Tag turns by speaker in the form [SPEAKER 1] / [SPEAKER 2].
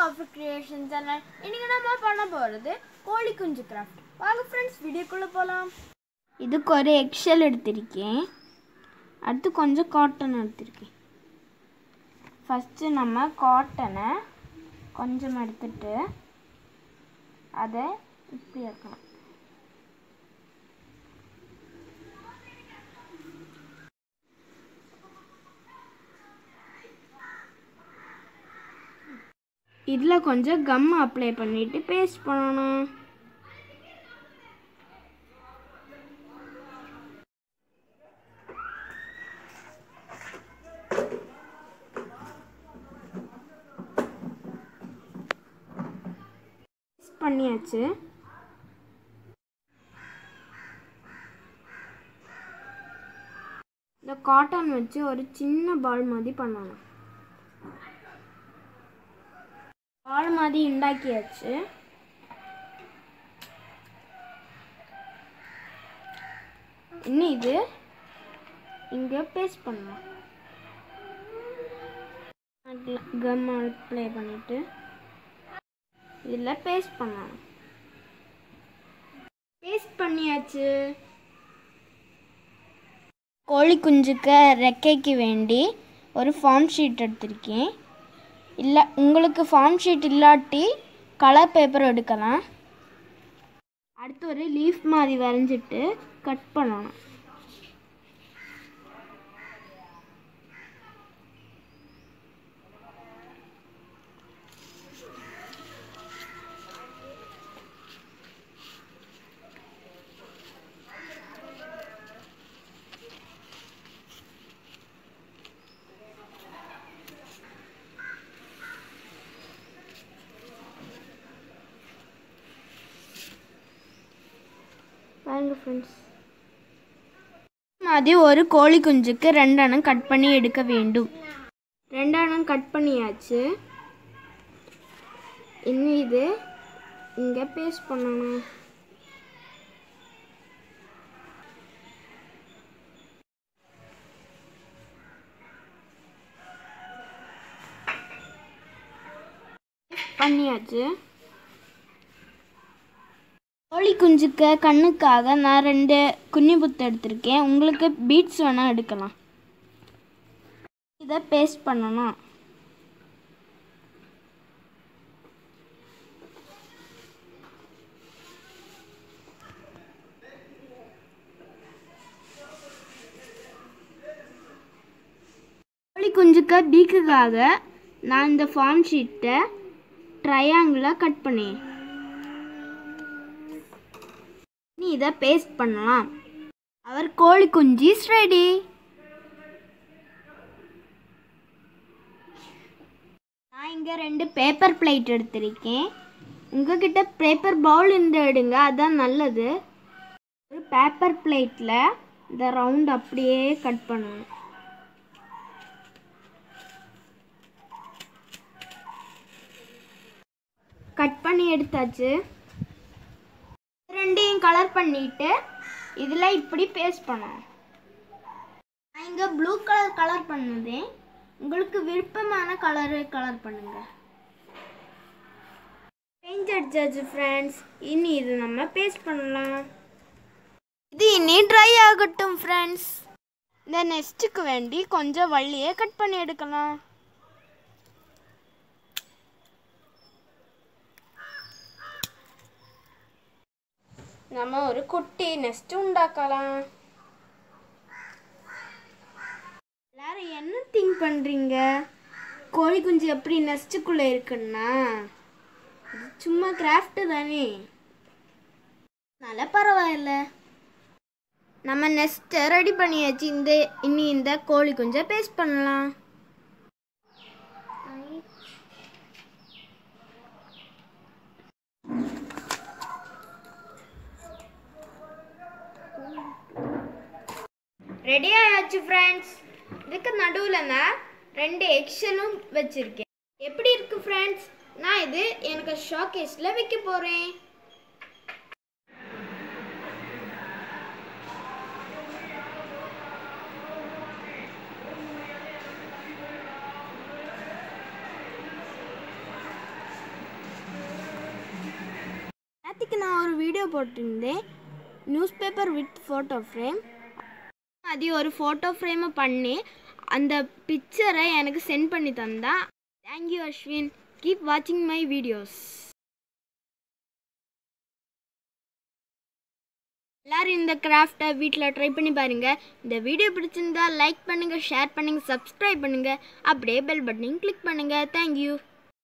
[SPEAKER 1] of creation channel இன்னைக்கு நம்ம பண்ண போகிறது கோழி குஞ்சு கிராஃப்ட் வாங்க ஃப்ரெண்ட்ஸ் வீடியோக்குள்ளே போகலாம் இதுக்கு ஒரு எக்ஷல் எடுத்திருக்கேன் அடுத்து கொஞ்சம் காட்டன் எடுத்திருக்கேன் ஃபஸ்ட்டு நம்ம காட்டனை கொஞ்சம் எடுத்துட்டு அதை இப்படி வைக்கணும் இதில் கொஞ்சம் கம் அப்ளை பண்ணிவிட்டு பேஸ்ட் பண்ணணும் paste பண்ணியாச்சு இந்த காட்டன் வச்சு ஒரு சின்ன பால் மாதிரி பண்ணணும் பால் மாதிரி உண்டாக்கியாச்சு இன்னும் இது இங்கே பேஸ்ட் பண்ணலாம் கம் அப்ளை பண்ணிட்டு இதில் பேஸ்ட் பண்ணலாம் பேஸ்ட் பண்ணியாச்சு கோழி குஞ்சுக்கு ரெக்கைக்கு வேண்டி ஒரு ஃபார்ம் ஷீட் எடுத்திருக்கேன் இல்லை உங்களுக்கு ஃபார்ம் ஷீட் இல்லாட்டி கலர் பேப்பர் எடுக்கலாம் அடுத்து ஒரு லீஃப் மாதிரி வரைஞ்சிட்டு கட் பண்ணணும் பாருங்க ஃப்ரெண்ட்ஸ் மாதிரி ஒரு கோழி குஞ்சுக்கு ரெண்டெண்ணம் கட் பண்ணி எடுக்க வேண்டும் ரெண்டெண்ணம் கட் பண்ணியாச்சு இன்னும் இது இங்கே பேஸ்ட் பண்ணணும் பண்ணியாச்சு கோழி குஞ்சுக்கு கண்ணுக்காக நான் ரெண்டு குன்னி புத்து எடுத்திருக்கேன் உங்களுக்கு பீட்ஸ் வேணால் எடுக்கலாம் இதை பேஸ்ட் பண்ணணும் கோழி குஞ்சுக்கு பீக்குக்காக நான் இந்த ஃபார்ம் ஷீட்டை ட்ரையாங்கிளாக கட் பண்ணேன் நீ இதை பேஸ்ட் பண்ணலாம் அவர் கோழி குஞ்சிஸ் ரெடி நான் இங்கே ரெண்டு பேப்பர் பிளேட் எடுத்திருக்கேன் உங்ககிட்ட பேப்பர் பவுல் இருந்து எடுங்க அதான் நல்லது ஒரு பேப்பர் பிளேட்டில் இந்த ரவுண்ட் அப்படியே கட் பண்ணணும் கட் பண்ணி எடுத்தாச்சு ரெண்டையும் கலர் பண்ணிட்டு இதில் இப்படி பேஸ்ட் பண்ணணும் நான் இங்கே ப்ளூ கலர் கலர் பண்ணதே உங்களுக்கு விருப்பமான கலரு கலர் பண்ணுங்க பெயிண்ட் அடிச்சாச்சு ஃப்ரெண்ட்ஸ் இனி இது நம்ம பேஸ்ட் பண்ணலாம் இது இனி ட்ரை ஆகட்டும் ஃப்ரெண்ட்ஸ் இந்த நெக்ஸ்ட்டுக்கு வேண்டி கொஞ்சம் வள்ளியே கட் பண்ணி எடுக்கலாம் நம்ம ஒரு குட்டி நெஸ்ட் உண்டாக்கலாம் எல்லாரும் என்ன திங்க் பண்ணுறீங்க கோழி குஞ்சு எப்படி நெஸ்ட்டுக்குள்ளே இருக்குன்னா இது சும்மா கிராஃப்ட்டு தானே நல்ல பரவாயில்ல நம்ம நெஸ்ட்டை ரெடி பண்ணியாச்சு இந்த இனி இந்த கோழி குஞ்சை பேஸ்ட் பண்ணலாம் ரெடி ஆயாச்சு ஃப்ரெண்ட்ஸ் இதுக்கு நடுவில் நான் ரெண்டு எக்ஷலும் வச்சுருக்கேன் எப்படி இருக்கு ஃப்ரெண்ட்ஸ் நான் இது எனக்கு ஷாகேஸில் வைக்க போகிறேன் நேற்றுக்கு நான் ஒரு வீடியோ போட்டிருந்தேன் newspaper with photo frame அதையும் ஒரு ஃபோட்டோ ஃப்ரேமை பண்ணி அந்த பிக்சரை எனக்கு சென்ட் பண்ணி தந்தா தேங்க்யூ அஸ்வின் கீப் வாட்சிங் மை வீடியோஸ் எல்லாரும் இந்த கிராஃப்டை வீட்டில் ட்ரை பண்ணி பாருங்கள் இந்த வீடியோ பிடிச்சிருந்தா லைக் பண்ணுங்கள் ஷேர் பண்ணுங்கள் சப்ஸ்கிரைப் பண்ணுங்கள் அப்படியே பெல் பட்டனையும் கிளிக் பண்ணுங்கள் தேங்க்யூ